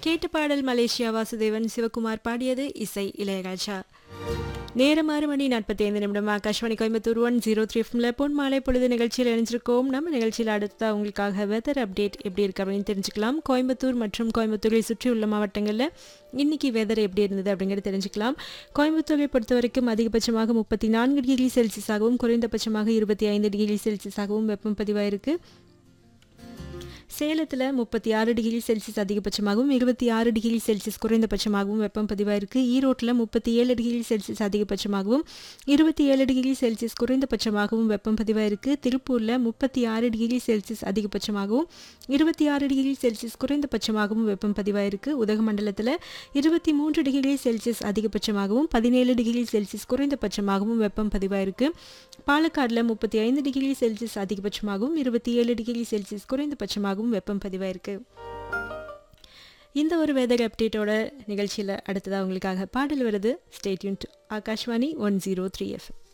கேட்டு பாடல் மலேசியா வாசுதேவன் சிவகுமார் பாடியது இசை இளையராஜா நேரம் ஆறு மணி நாற்பத்தி ஐந்து நிமிடம் Akashvani Coimbatore one zero three எஃப்எம்ல பொன் மாலை பொழுது நிகழ்ச்சியில் இணைஞ்சிருக்கோம் நம்ம நிகழ்ச்சியில் அடுத்ததா உங்களுக்காக வெதர் அப்டேட் எப்படி இருக்கு அப்படின்னு தெரிஞ்சுக்கலாம் கோயம்புத்தூர் மற்றும் கோயம்புத்தூரை சுற்றியுள்ள மாவட்டங்களில் இன்னைக்கு வெதர் எப்படி இருந்தது அப்படிங்கிறது தெரிஞ்சுக்கலாம் கோயம்புத்தூரை பொறுத்த வரைக்கும் அதிகபட்சமாக முப்பத்தி நான்கு டிகிரி செல்சியஸாகவும் குறைந்தபட்சமாக இருபத்தி ஐந்து டிகிரி செல்சியஸாகவும் வெப்பம் பதிவாயிருக்கு சேலத்தில் முப்பத்தி ஆறு டிகிரி செல்சியஸ் அதிகபட்சமாகவும் இருபத்தி ஆறு டிகிரி செல்சியஸ் குறைந்தபட்சமாகவும் வெப்பம் பதிவாயிருக்கு ஈரோட்டில் முப்பத்தி ஏழு டிகிரி செல்சியஸ் அதிகபட்சமாகவும் இருபத்தி ஏழு டிகிரி செல்சியஸ் குறைந்தபட்சமாகவும் வெப்பம் பதிவாயிருக்கு திருப்பூரில் முப்பத்தி ஆறு டிகிரி செல்சியஸ் அதிகபட்சமாகவும் இருபத்தி ஆறு டிகிரி செல்சியஸ் குறைந்தபட்சமாகவும் வெப்பம் பதிவாயிருக்கு உதகமண்டலத்தில் இருபத்தி மூன்று டிகிரி செல்சியஸ் அதிகபட்சமாகவும் பதினேழு டிகிரி செல்சியஸ் குறைந்தபட்சமாகவும் வெப்பம் பதிவாயிருக்கு பாலக்காடில் முப்பத்தி ஐந்து டிகிரி செல்சியஸ் அதிகபட்சமாகவும் இருபத்தி ஏழு டிகிரி செல்சியஸ் குறைந்தபட்சமாகவும் வெப்பம் பதிவாயிருக்கு இந்த ஒரு வெதர் அப்டேட்டோட நிகழ்ச்சியில் அடுத்ததாக உங்களுக்காக பாடல் வருது stay tuned Akashvani one zero three F